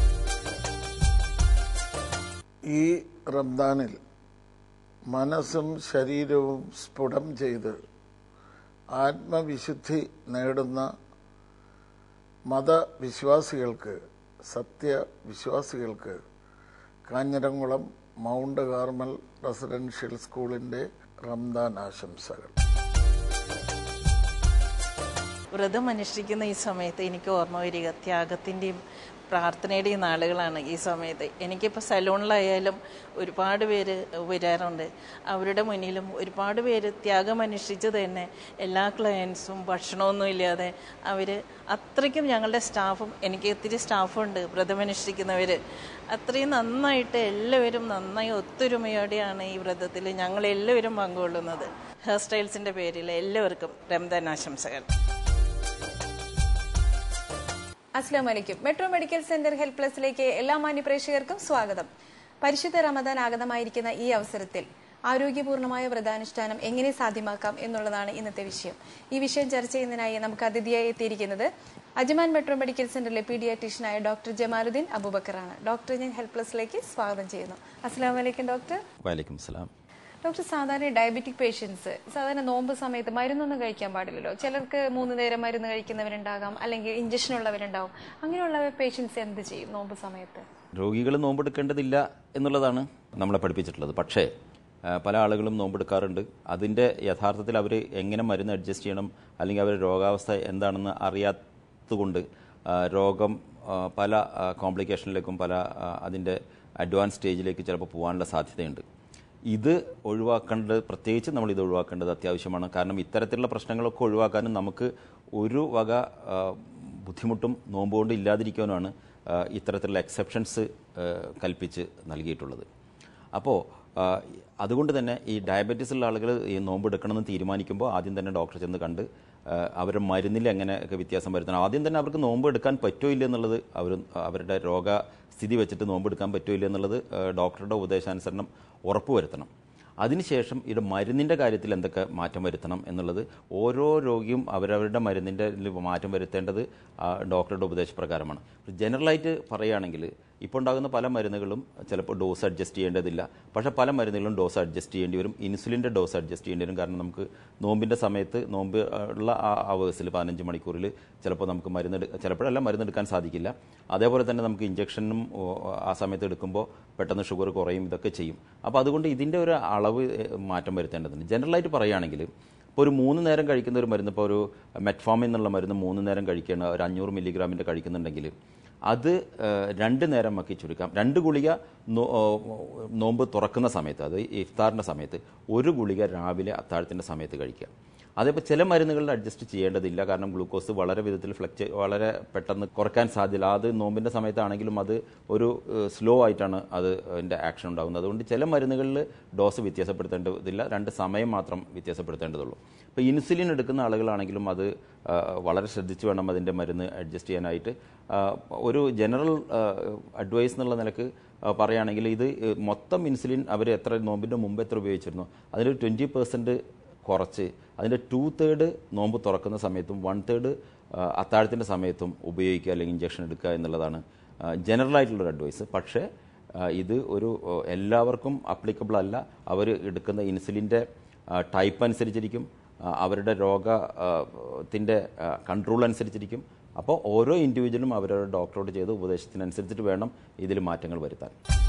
ഈ റംദാനിൽ മനസ്സും ശരീരവും സ്ഫുടം ചെയ്ത് ആത്മവിശുദ്ധി നേടുന്ന മതവിശ്വാസികൾക്ക് സത്യവിശ്വാസികൾക്ക് കാഞ്ഞിരംകുളം മൗണ്ട് കാർമൽ റെസിഡൻഷ്യൽ സ്കൂളിൻ്റെ റംദാൻ ആശംസകൾ വ്രതം അനുഷ്ഠിക്കുന്ന ഈ സമയത്ത് എനിക്ക് ഓർമ്മ വരിക ത്യാഗത്തിൻ്റെയും പ്രാർത്ഥനയുടെയും നാളുകളാണ് ഈ സമയത്ത് എനിക്കിപ്പോൾ സലൂണിലായാലും ഒരുപാട് പേര് വരാറുണ്ട് അവരുടെ മുന്നിലും ഒരുപാട് പേര് ത്യാഗം അനുഷ്ഠിച്ച് തന്നെ എല്ലാ ക്ലയൻസും ഭക്ഷണമൊന്നും ഇല്ലാതെ അവർ അത്രയ്ക്കും ഞങ്ങളുടെ സ്റ്റാഫും എനിക്ക് ഒത്തിരി സ്റ്റാഫുണ്ട് വ്രതമനുഷ്ഠിക്കുന്നവർ അത്രയും നന്നായിട്ട് എല്ലാവരും നന്നായി ഒത്തൊരുമയോടെയാണ് ഈ വ്രതത്തിൽ ഞങ്ങൾ എല്ലാവരും പങ്കുകൊള്ളുന്നത് ഹെയർ സ്റ്റൈൽസിൻ്റെ പേരിൽ എല്ലാവർക്കും രംദാൻ ആശംസകൾ അസ്ലാം വലൈക്കും മെട്രോ മെഡിക്കൽ സെന്റർ ഹെൽപ്പ് പ്ലസിലേക്ക് എല്ലാ മാന്യ പ്രേക്ഷകർക്കും സ്വാഗതം പരിശുദ്ധ റമദാൻ ആഗതമായിരിക്കുന്ന ഈ അവസരത്തിൽ ആരോഗ്യപൂർണമായ വ്രതാനുഷ്ഠാനം എങ്ങനെ സാധ്യമാക്കാം എന്നുള്ളതാണ് ഇന്നത്തെ വിഷയം ഈ വിഷയം ചർച്ച ചെയ്യുന്നതിനായി നമുക്ക് അതിഥിയായി എത്തിയിരിക്കുന്നത് അജ്മാൻ മെട്രോ മെഡിക്കൽ സെന്ററിലെ പീഡിയാട്രീഷ്യനായ ഡോക്ടർ ജമാലുദ്ദീൻ അബൂബക്കറാണ് ഡോക്ടർ ഞാൻ ഹെൽപ്പ് പ്ലസിലേക്ക് സ്വാഗതം ചെയ്യുന്നു അസ്ലാം വലൈക്കും ഡോക്ടർ വലൈക്കും സലാം ഡോക്ടർ സാധാരണ ഡയബറ്റിക് പേഷ്യൻസ് സാധാരണ നോമ്പ് സമയത്ത് മരുന്നൊന്നും കഴിക്കാൻ പാടില്ലല്ലോ ചിലർക്ക് മൂന്ന് നേരം മരുന്ന് കഴിക്കുന്നവരുണ്ടാകാം അല്ലെങ്കിൽ ഇഞ്ചക്ഷൻ ഉള്ളവരുണ്ടാവും അങ്ങനെയുള്ള പേഷ്യൻസ് എന്ത് ചെയ്യും നോമ്പ് സമയത്ത് രോഗികൾ നോമ്പെടുക്കേണ്ടതില്ല എന്നുള്ളതാണ് നമ്മളെ പഠിപ്പിച്ചിട്ടുള്ളത് പക്ഷേ ആ, പല ആളുകളും നോമ്പെടുക്കാറുണ്ട് അതിൻ്റെ യഥാർത്ഥത്തിൽ അവർ എങ്ങനെ മരുന്ന് അഡ്ജസ്റ്റ് ചെയ്യണം അല്ലെങ്കിൽ അവരുടെ രോഗാവസ്ഥ എന്താണെന്ന് അറിയാത്തതുകൊണ്ട് ആ, രോഗം ആ, പല കോംപ്ലിക്കേഷനിലേക്കും പല ആ, അതിൻ്റെ അഡ്വാൻസ് സ്റ്റേജിലേക്ക് ചിലപ്പോൾ പോകാനുള്ള സാധ്യതയുണ്ട് ഇത് ഒഴിവാക്കേണ്ടത് പ്രത്യേകിച്ച് നമ്മൾ ഇത് ഒഴിവാക്കേണ്ടത് അത്യാവശ്യമാണ് കാരണം ഇത്തരത്തിലുള്ള പ്രശ്നങ്ങളൊക്കെ ഒഴിവാക്കാനും നമുക്ക് ഒരു വക ആ, ബുദ്ധിമുട്ടും നോമ്പ് കൊണ്ട് ഇല്ലാതിരിക്കാനുമാണ് ആ, ഇത്തരത്തിലുള്ള എക്സെപ്ഷൻസ് കൽപ്പിച്ച് നൽകിയിട്ടുള്ളത് അപ്പോൾ ആ, അതുകൊണ്ട് തന്നെ ഈ ഡയബറ്റീസ് ഉള്ള ആളുകൾ ഈ നോമ്പ് എടുക്കണമെന്ന് തീരുമാനിക്കുമ്പോൾ ആദ്യം തന്നെ ഡോക്ടറെ ചെന്ന് കണ്ട് ആ, അവരുടെ മരുന്നിൽ എങ്ങനെയൊക്കെ വ്യത്യാസം വരുത്തണം ആദ്യം തന്നെ അവർക്ക് നോമ്പ് എടുക്കാൻ പറ്റുമോ ഇല്ല എന്നുള്ളത് അവർ അവരുടെ രോഗസ്ഥിതി വെച്ചിട്ട് നോമ്പ് എടുക്കാൻ പറ്റുമോ ഇല്ല എന്നുള്ളത് ആ, ഡോക്ടറുടെ ഉപദേശാനുസരണം ഉറപ്പുവരുത്തണം അതിനുശേഷം ഇത് മരുന്നിൻ്റെ കാര്യത്തിൽ എന്തൊക്കെ മാറ്റം വരുത്തണം എന്നുള്ളത് ഓരോ രോഗിയും അവരവരുടെ മരുന്നിൻ്റെ മാറ്റം വരുത്തേണ്ടത് ആ, ഡോക്ടറുടെ ഉപദേശപ്രകാരമാണ് ജനറലായിട്ട് പറയുകയാണെങ്കിൽ ഇപ്പോൾ ഉണ്ടാകുന്ന പല മരുന്നുകളും ചിലപ്പോൾ ഡോസ് അഡ്ജസ്റ്റ് ചെയ്യേണ്ടതില്ല പക്ഷേ പല മരുന്നുകളും ഡോസ് അഡ്ജസ്റ്റ് ചെയ്യേണ്ടി വരും ഇൻസുലിൻ്റെ ഡോസ് അഡ്ജസ്റ്റ് ചെയ്യേണ്ടി വരും കാരണം നമുക്ക് നോമ്പിൻ്റെ സമയത്ത് നോമ്പ് ഉള്ള ആ അവേഴ്സിൽ പതിനഞ്ച് മണിക്കൂറിൽ ചിലപ്പോൾ നമുക്ക് മരുന്ന് എടു- ചിലപ്പോഴെല്ലാം മരുന്ന് എടുക്കാൻ സാധിക്കില്ല അതേപോലെ തന്നെ നമുക്ക് ഇഞ്ചക്ഷനും ഓ, ആ സമയത്ത് എടുക്കുമ്പോൾ പെട്ടെന്ന് ഷുഗർ കുറയും ഇതൊക്കെ ചെയ്യും അപ്പോൾ അതുകൊണ്ട് ഇതിൻ്റെ ഒരു അളവ് എ, മാറ്റം വരുത്തേണ്ടതുണ്ട് ജനറലായിട്ട് പറയുകയാണെങ്കിൽ ഇപ്പോൾ ഒരു മൂന്ന് നേരം കഴിക്കുന്ന ഒരു മരുന്ന് ഇപ്പോൾ ഒരു മെറ്റ്ഫോമിൻ എന്നുള്ള മരുന്ന് മൂന്ന് നേരം കഴിക്കുകയാണ് ഒരു അഞ്ഞൂറ് മില്ലിഗ്രാമിൻ്റെ കഴിക്കുന്നുണ്ടെങ്കിൽ അത് ഏഹ്, രണ്ട് നേരം ആക്കി ചുരുക്കാം രണ്ട് ഗുളിക നോ- ഓ, നോമ്പ് തുറക്കുന്ന സമയത്ത് അത് ഇഫ്താറിൻ്റെ സമയത്ത് ഒരു ഗുളിക രാവിലെ അത്താഴത്തിൻ്റെ സമയത്ത് കഴിക്കുക അതേപോലെ ചില മരുന്നുകളിൽ അഡ്ജസ്റ്റ് ചെയ്യേണ്ടതില്ല കാരണം ഗ്ലൂക്കോസ് വളരെ വിധത്തിൽ ഫ്ലക്ച് വളരെ പെട്ടെന്ന് കുറയ്ക്കാൻ സാധ്യത അത് നോമ്പിൻ്റെ സമയത്താണെങ്കിലും അത് ഒരു സ്ലോ ആയിട്ടാണ് അത് അതിൻ്റെ ആക്ഷൻ ഉണ്ടാകുന്നത് അതുകൊണ്ട് ചില മരുന്നുകളിൽ ഡോസ് വ്യത്യാസപ്പെടുത്തേണ്ടതില്ല രണ്ട് സമയം മാത്രം വ്യത്യാസപ്പെടുത്തേണ്ടതുള്ളൂ ഇപ്പോൾ ഇൻസുലിൻ എടുക്കുന്ന ആളുകളാണെങ്കിലും അത് ആ, വളരെ ശ്രദ്ധിച്ച് വേണം അതിൻ്റെ മരുന്ന് അഡ്ജസ്റ്റ് ചെയ്യാനായിട്ട് ആ, ഒരു ജനറൽ അഡ്വൈസ് എന്നുള്ള നിലക്ക് ആ, പറയുകയാണെങ്കിൽ ഇത് മൊത്തം ഇൻസുലിൻ അവർ എത്ര നോമ്പിൻ്റെ മുമ്പ് എത്ര ഉപയോഗിച്ചിരുന്നു അതിലൊരു ട്വൻറ്റി പെർസെൻറ്റ് കുറച്ച് അതിൻ്റെ ടു തേർഡ് നോമ്പ് തുറക്കുന്ന സമയത്തും വൺ തേർഡ് അത്താഴത്തിൻ്റെ സമയത്തും ഉപയോഗിക്കുക അല്ലെങ്കിൽ ഇഞ്ചക്ഷൻ എടുക്കുക എന്നുള്ളതാണ് ജനറൽ ആയിട്ടുള്ളൊരു അഡ്വൈസ് പക്ഷേ ആ, ഇത് ഒരു ആ, എല്ലാവർക്കും അപ്ലിക്കബിൾ അല്ല അവർ എടുക്കുന്ന ഇൻസുലിൻ്റെ ടൈപ്പ് അനുസരിച്ചിരിക്കും ആ, അവരുടെ രോഗത്തിൻ്റെ കൺട്രോൾ അനുസരിച്ചിരിക്കും അപ്പോൾ ഓരോ ഇൻഡിവിജ്വലും അവരവരുടെ ഡോക്ടറോട് ചെയ്ത് ഉപദേശത്തിനനുസരിച്ചിട്ട് വേണം ഇതിൽ മാറ്റങ്ങൾ വരുത്താൻ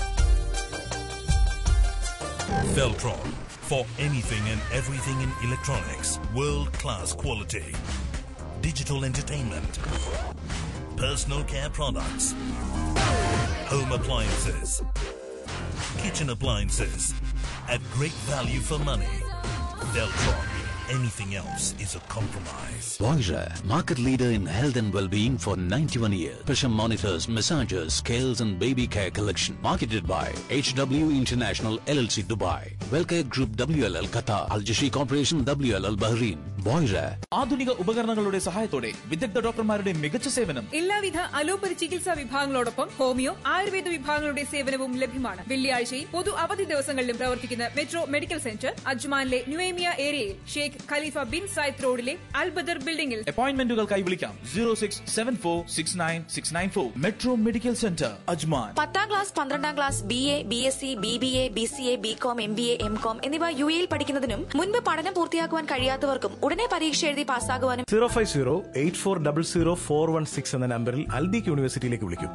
Veltron. For anything and everything in electronics, world class quality. Digital entertainment. Personal care products. Home appliances. Kitchen appliances. At great value for money. Veltron. Anything else is a compromise. Voyager, market leader in health and well-being for 91 years. Pressure monitors, massagers, scales and baby care collection. Marketed by HW International LLC Dubai. Wellcare Group WLL Qatar. Al Jashi Corporation WLL Bahrain. Voyager. ആധുനിക ഉപകരണങ്ങളുടെ സഹായത്തോടെ വിദഗ്ധ ഡോക്ടർമാരുടെ മികച്ച സേവനം എല്ലാവിധ allopathy ചികിത്സാ വിഭാഗങ്ങളോടൊപ്പം homeo Ayurveda വിഭാഗങ്ങളുടെ സേവനവും ലഭ്യമാണ് വെള്ളിയാഴ്ചയും പൊതു അവധി ദിവസങ്ങളിലും പ്രവർത്തിക്കുന്ന മെട്രോ മെഡിക്കൽ സെന്റർ അജ്മാനിലെ ന്യൂവേമിയ ഏരിയയിൽ ഷെയ്ഖ് ഖലീഫ ബിൻ സായിദ് റോഡിലെ അൽബദർ ബിൽഡിംഗിൽ അപ്പോയിന്റ്മെന്റുകൾക്കായി വിളിക്കാം zero six seven four six nine six nine four Metro Medical Centre Ajman പത്താം ക്ലാസ് പന്ത്രണ്ടാം class B A B S C B B A B C A B com M B A M com എന്നിവ U എയിൽ പഠിക്കുന്നതിനും മുൻപ് പഠനം പൂർത്തിയാക്കുവാൻ കഴിയാത്തവർക്കും ഉടനെ പരീക്ഷ എഴുതി പാസ്സാകുവാനും zero five zero eight four double zero four one six എന്ന നമ്പറിൽ അൽബിക് യൂണിവേഴ്സിറ്റിയിലേക്ക് വിളിക്കും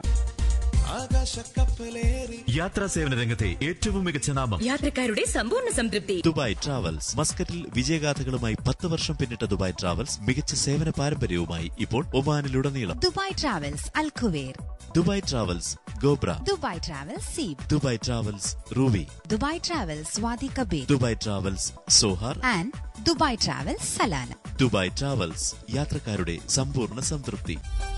യാത്രാ സേവന രംഗത്തെ ഏറ്റവും മികച്ച നാമം യാത്രക്കാരുടെ സമ്പൂർണ്ണ സംതൃപ്തി ദുബായ് ട്രാവൽസ് മസ്കറ്റിൽ വിജയഗാഥകളുമായി പത്ത് വർഷം പിന്നിട്ട ദുബായ് ട്രാവൽസ് മികച്ച സേവന പാരമ്പര്യവുമായി ഇപ്പോൾ ഒമാനിലുടനീളം Dubai Travels Al Khuwair Dubai Travels Ghubra Dubai Travels Seeb Dubai Travels Ruwi Dubai Travels Wadi Kabir Dubai Travels Sohar and Dubai Travels Salalah Dubai Travels യാത്രക്കാരുടെ സമ്പൂർണ്ണ സംതൃപ്തി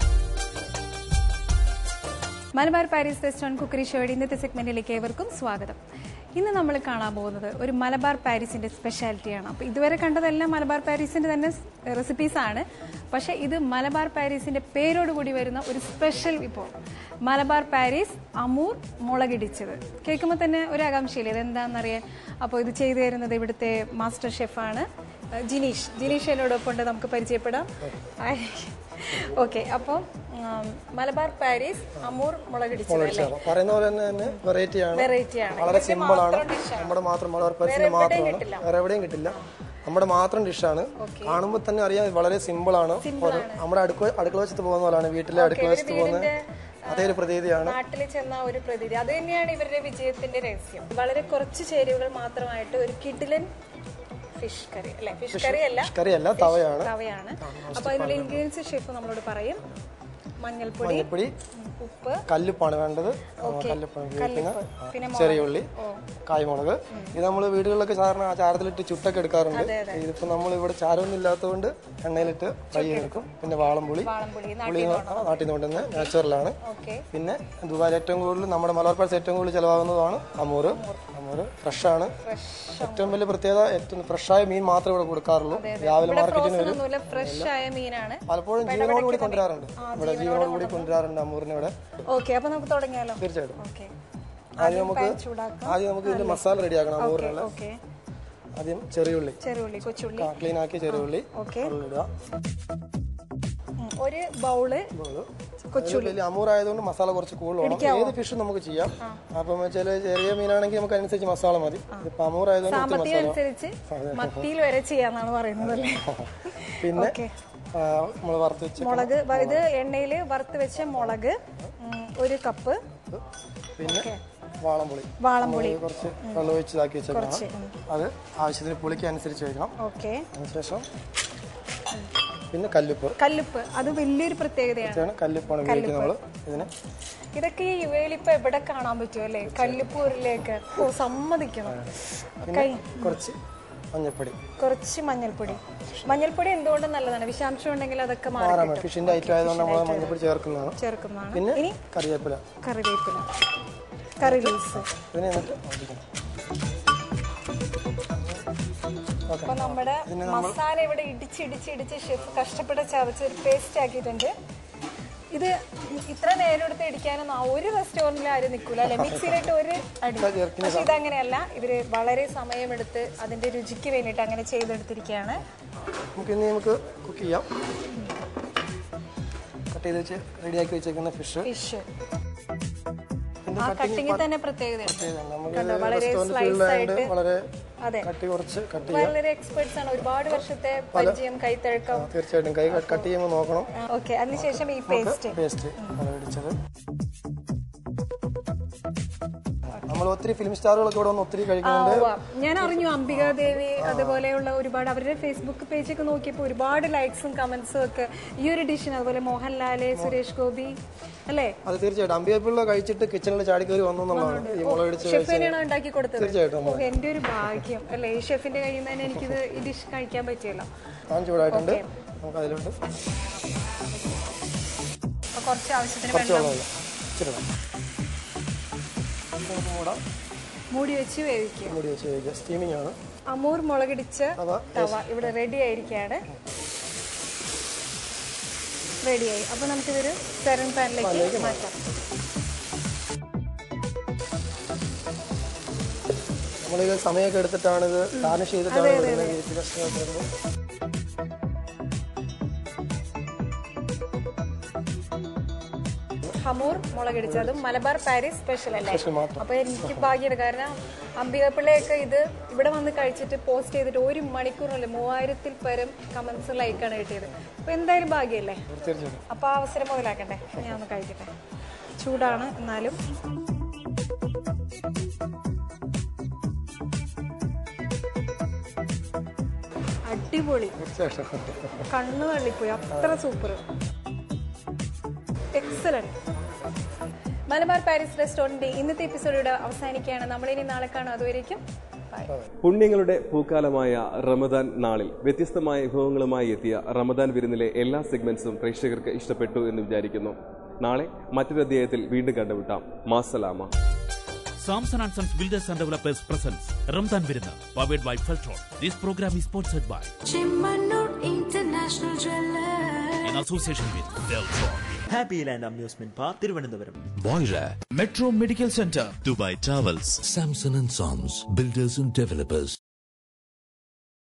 മലബാർ പാരീസ് റെസ്റ്റോറൻറ്റ് കുക്കറി ഷോയുടെ ഇന്നത്തെ സെഗ്മെന്റിലേക്ക് ഏവർക്കും സ്വാഗതം ഇന്ന് നമ്മൾ കാണാൻ പോകുന്നത് ഒരു മലബാർ പാരീസിന്റെ സ്പെഷ്യാലിറ്റിയാണ് അപ്പോൾ ഇതുവരെ കണ്ടതെല്ലാം മലബാർ പാരീസിന്റെ തന്നെ റെസിപ്പീസ് ആണ് പക്ഷേ ഇത് മലബാർ പാരീസിന്റെ പേരോട് കൂടി വരുന്ന ഒരു സ്പെഷ്യൽ വിഭവം മലബാർ പാരീസ് അമൂർ മുളകിടിച്ചത് കേൾക്കുമ്പോൾ തന്നെ ഒരു ആകാംക്ഷയില്ല ഇത് എന്താണെന്നറിയാൻ അപ്പോൾ ഇത് ചെയ്തു തരുന്നത് ഇവിടുത്തെ മാസ്റ്റർ ഷെഫാണ് ഏഹ് ജിനീഷ് ജിനീഷ് എന്നോടൊപ്പം ഉണ്ട് നമുക്ക് പരിചയപ്പെടാം ഓക്കെ അപ്പോൾ മലബാർ പാരീസ് അമൂർ മുളകിടിച്ചത് അല്ലേ പറയുന്ന പോലെ തന്നെ തന്നെ വെറൈറ്റി ആണ് Variety ആണ്. വളരെ ഇവിടുത്തെ സിമ്പിൾ ആണ് മാത്രം dish ആണ്. നമ്മുടെ മാത്രം മലബാർ വേറെ പരിസിന്റെ എവിടെയും മാത്രമാണ് കിട്ടില്ല. വേറെ എവിടെയും കിട്ടില്ല നമ്മുടെ മാത്രം ഡിഷാണ് കാണുമ്പോൾ തന്നെ അറിയാം ഇത് വളരെ സിമ്പിൾ ആണ് ഒരു- നമ്മുടെ അടുക്കള അടുക്കള വശത്ത് പോകുന്ന പോലെയാണ് വീട്ടിലെ അടുക്കള ഇവര് വശത്ത് പോകുന്ന വീടിന്റെ, അതേ ഒരു പ്രതീതിയാണ് നാട്ടിൽ ചെന്ന ഒരു പ്രതീതി അത് തന്നെയാണ് ഇവരുടെ വിജയത്തിന്റെ രഹസ്യം വളരെ കുറച്ച് ചേരുവകൾ മാത്രമായിട്ട് ഒരു കിഡിലൻ ഫിഷ് കറി അല്ലെ ഫിഷ് Fish- കറി അല്ല fish curry അല്ല, Fish തവയാണ്. തവയാണ് അപ്പൊ അതിനുള്ള ഇൻഗ്രീഡിയൻസ് ഷെഫ് നമ്മളോട് പറയും മഞ്ഞൾപ്പൊടി മഞ്ഞപ്പൊടി ഉപ്പ് കല്ലുപ്പാണ് വേണ്ടത് ഓക്കേ. കല്ലുപ്പാണ് കല്ലുപ്പ്. ഉപയോഗിക്കുന്നത് പിന്നെ ആ, മുളക്. ചെറിയ ഉള്ളി ഓ. കായ്മുളക് ഇത് നമ്മൾ വീടുകളിലൊക്കെ സാധാരണ ആ ചാരത്തിലിട്ട് ചുട്ടൊക്കെ എടുക്കാറുണ്ട് അതെ, അതെ. ഇതിപ്പോ നമ്മൾ ഇവിടെ ചാരമൊന്നും ഇല്ലാത്തതുകൊണ്ട് എണ്ണയിലിട്ട് ഫ്രൈ ചെയ്തെടുക്കും പിന്നെ വാളംപുളി വാളംപുളി പുളി നാട്ടിൽ നിന്ന് കൊണ്ടുവന്ന നാച്ചുറലാണ് ഓക്കെ പിന്നെ ദുബായിൽ ഏറ്റവും കൂടുതൽ നമ്മുടെ മലബാർ പാഴ്സ് ഏറ്റവും കൂടുതൽ ചിലവാകുന്നതാണ് അമൂറ് അമൂറ് ഫ്രഷാണ് ഏറ്റവും വലിയ പ്രത്യേകത ഏറ്റവും ഫ്രഷായ മീൻ മാത്രമേ ഇവിടെ കൊടുക്കാറുള്ളൂ രാവിലെ ഇവിടെ മാർക്കറ്റിന് ഫ്രോസൺ വരും ഒന്നുമില്ല ഫ്രഷ് ആയ മീനാണ് പലപ്പോഴും ജീവനോട് കൂടി കൊണ്ടുവരാറുണ്ട് ഇവിടെ ജീവനോട് കൂടി കൊണ്ടുവരാറുണ്ട് അമൂറിനെ ഇവിടെ ഓക്കെ അപ്പൊ നമുക്ക് തുടങ്ങിയാലോ തീർച്ചയായിട്ടും ഓക്കെ ആദ്യം നമുക്ക് pan ചൂടാക്കാം. ആദ്യം നമുക്ക് ഇതിന്റെ മസാല റെഡിയാക്കണം അമൂറിനുള്ള ഓക്കെ ആദ്യം ചെറിയുള്ളി ചെറിയുള്ളി കൊച്ചുള്ളി ക്ലീൻ ആക്കി ചെറിയുള്ളി ഓക്കെ ഉള്ളിടുക ഉം, ഒരു ബൗള് കൊച്ചുള്ളി വലിയ അമൂർ ആയതുകൊണ്ട് മസാല കുറച്ച് കൂടുതൽ ഇടിക്കാവോ? ഏത് ഫിഷും നമുക്ക് ചെയ്യാം അപ്പം വെച്ചാൽ ചെറിയ മീനാണെങ്കിൽ നമുക്ക് അനുസരിച്ച് മസാല മതി ഇപ്പൊ അമൂർ ആയതുകൊണ്ട് ഒത്തിരി സാമ്പത്തികം മസാല അനുസരിച്ച് അതെ. മത്തിയിൽ വരെ ചെയ്യാന്നാണ് പറയുന്നത് അല്ലേ പിന്നെ ഓക്കെ നമ്മൾ വറുത്ത് വെച്ച് മുളക് വ- ഇത് എണ്ണയിൽ വറുത്ത് വെച്ച മുളക് ഉം, ഒരു കപ്പ് പിന്നെ വാളംപുളി വാളംപുളി. നമ്മള് കുറച്ച് വെള്ളം ഒഴിച്ച് ഇതാക്കി വെച്ചേക്കണം കുറച്ച്, ഉം. അത് ആവശ്യത്തിന് പുളിക്ക് അനുസരിച്ച് വെക്കണം ഓക്കെ അതിനുശേഷം പിന്നെ കല്ലുപ്പ് കല്ലുപ്പ് അത് വലിയൊരു പ്രത്യേകതയാണ് ഇതാണ് കല്ലുപ്പാണ് ഉപയോഗിക്കുന്നത് നമ്മൾ ഇതിന് ഇതൊക്കെ ഈ യു എയിൽ ഇപ്പൊ എവിടെ കാണാൻ പറ്റും അല്ലേ കല്ലുപ്പൂരിലേക്ക് ഓ സമ്മതിക്കണം പിന്നെ കൈ കുറച്ച് മഞ്ഞൾപ്പൊടി കുറച്ച് മഞ്ഞൾപ്പൊടി മഞ്ഞൾപ്പൊടി എന്തുകൊണ്ടും നല്ലതാണ് വിഷാംശം ഉണ്ടെങ്കിൽ അതൊക്കെ മാറി മാറാൻ കിട്ടും. ഫിഷിന്റെ ഐറ്റം ആയതുകൊണ്ട് നമ്മൾ Fish-ന്റെ മഞ്ഞൾപ്പൊടി ചേർക്കുന്നതാണ് ചേർക്കുന്നതാണ് പിന്നെ ഇനി കറിവേപ്പില കറിവേപ്പില കറി ലീവ്സ് ഇതിനെ എന്നിട്ട് ഒഴിക്കണം ഓക്കെ അപ്പൊ നമ്മുടെ ഇതിനെ നമ്മൾ മസാല ഇവിടെ ഇടിച്ച് ഇടിച്ച് ഇടിച്ച് ഷെഫ് കഷ്ടപ്പെട്ട് ചതച്ച് ഒരു പേസ്റ്റ് ആക്കിയിട്ടുണ്ട് ഇത് ഇത്ര നേരം എടുത്ത് ഇടിക്കാനൊന്നും ആ ഒരു റെസ്റ്റോറന്റിൽ ആരും നിൽക്കൂല അല്ലെ മിക്സിയിലിട്ട് ഒരു അടി ചേർക്കുന്ന പക്ഷെ ഇതങ്ങനെയല്ല ഇവര് വളരെ സമയമെടുത്ത് അതിന്റെ രുചിക്ക് വേണ്ടിയിട്ട് അങ്ങനെ ചെയ്തെടുത്തിരിക്കുകയാണ് നമുക്ക് ഇനി നമുക്ക് കുക്ക് ചെയ്യാം കട്ട് ചെയ്ത് വെച്ച് റെഡിയാക്കി വെച്ചേക്കുന്ന ഫിഷ് ഫിഷ് ഇതിന്റെ ആ cutting കട്ടിങ്ങിൽ part- തന്നെ പ്രത്യേകതയുണ്ട് പ്രത്യേകതയാണ്. നമുക്ക് കണ്ടോ വളരെ റെസ്റ്റോറന്റ് സ്ലൈസ് ഫീൽഡിലായതുകൊണ്ട് ആയിട്ട് വളരെ അതെ കട്ടി കുറച്ച് കട്ട് ചെയ്യാം വളരെ എക്സ്പെർട്സ് ആണ് ഒരുപാട് വർഷത്തെ പല- പരിചയം കൈത്തഴക്കം തീർച്ചയായിട്ടും കൈ കട്ട് ചെയ്യുമ്പോൾ നോക്കണം ഓക്കെ അതിനുശേഷം ഈ പേസ്റ്റ് പേസ്റ്റ് ഇടിച്ചത് നമ്മൾ ഒത്തിരി ഫിലിം സ്റ്റാറുകളൊക്കെ ഇവിടെ വന്ന് ഒത്തിരി കഴിക്കുന്നുണ്ട് ഞാൻ അറിഞ്ഞു അംബികാദേവി അതുപോലെയുള്ള ഒരുപാട് അവരുടെ ഫേസ്ബുക്ക് പേജൊക്കെ നോക്കിയപ്പോൾ ഒരുപാട് ലൈക്സും കമന്റ്സും ഒക്കെ ഈ ഒരു ഡിഷിന് അതുപോലെ മോഹൻലാല് സുരേഷ് ഗോപി അല്ലേ അത് തീർച്ചയായിട്ടും അമ്പിയപ്പിള്ള കഴിച്ചിട്ട് കിച്ചണിൽ ചാടി കയറി വന്നു എന്നുള്ളതാണ് ഈ മുളക് ഇടിച്ച് ഷെഫ് കഴിച്ച് തന്നെയാണ് ഉണ്ടാക്കി കൊടുത്തത് തീർച്ചയായിട്ടും ഓ, എന്റെ ഒരു ഭാഗ്യം അല്ലേ ഈ ഷെഫിന്റെ കയ്യിൽ നിന്ന് തന്നെ എനിക്കിത് ഈ ഡിഷ് കഴിക്കാൻ പറ്റിയല്ലോ താൻ ചൂടായിട്ടുണ്ട് Okay. നമുക്ക് അതിലോട്ട് അപ്പൊ കുറച്ച് ആവശ്യത്തിന് കുറച്ച് വെള്ളം വെള്ളം ഇച്ചിരി വെള്ളം നമുക്ക് മൂടാം മൂടി വെച്ച് വേവിക്കുക മൂടി വെച്ച് കഴിക്കുക സ്റ്റീമിംഗ് ആണ് അമൂർ മുളകിടിച്ച് തവ, തവ ഇവിടെ റെഡി ആയിരിക്കുകയാണ് റെഡിയായി അപ്പൊ നമുക്കിതൊരു സെറൻ പാനിലേക്ക് പാനിലേക്ക് മാറ്റാം നമ്മളിത് സമയമൊക്കെ എടുത്തിട്ടാണ് ഇത് ഗാർണിഷ് ചെയ്തിട്ടാണ് അതെ, അതെ, ഇടുന്നത് അതെ. ഈ കഷ്ണമൊക്കെ ഇടുന്നത്. ഹമൂർ മുളകിടിച്ചതും മലബാർ പാരീസ് സ്പെഷ്യൽ അല്ലേ Special മാത്രം. അപ്പൊ എനിക്ക് ഭാഗ്യമാണ് കാരണം അംബികപ്പിള്ളയൊക്കെ ഇത് ഇവിടെ വന്ന് കഴിച്ചിട്ട് പോസ്റ്റ് ചെയ്തിട്ട് ഒരു മണിക്കൂറല്ലേ മൂവായിരത്തിൽ പരം കമന്റ്സ് ലൈക്കാണ് കിട്ടിയത് അപ്പൊ എന്തായാലും ഭാഗ്യല്ലേ തീർച്ചയായിട്ടും അപ്പൊ ആ അവസരം മുതലാക്കണ്ടേ അപ്പൊ ഞാൻ ഒന്ന് കഴിക്കട്ടെ ചൂടാണ് എന്നാലും അടിപൊളി തീർച്ചയായിട്ടും കണ്ണു തള്ളിപ്പോയി അത്ര സൂപ്പർ എക്സലന്റ് മലബാർ പാരീസ് റെസ്റ്റോറന്റിന്റെ ഇന്നത്തെ എപ്പിസോഡ് അവസാനിക്കുകയാണ് നമ്മളിനി നാളെ കാണാം അതുവരേക്കും ബൈ പുണ്യങ്ങളുടെ പൂക്കാലമായ റമദാൻ നാളിൽ വ്യത്യസ്തമായ വിഭവങ്ങളുമായി എത്തിയ റമദാൻ വിരുന്നിലെ എല്ലാ സെഗ്മെന്റ്സും പ്രേക്ഷകർക്ക് ഇഷ്ടപ്പെട്ടു എന്ന് വിചാരിക്കുന്നു നാളെ മറ്റൊരു അധ്യായത്തിൽ വീണ്ടും കണ്ടുമുട്ടാം മാസലാമ Samson and Sons Builders and Developers presents Ramzan വിരുന്ന് powered by Feltron this program is sponsored by Chimmanur International Jewelers. in association with Deltron. Happy Land amusement park Thiruvananthapuram Boira, Metro Medical Center. Dubai Travels. Samson and Sons, Builders and Developers.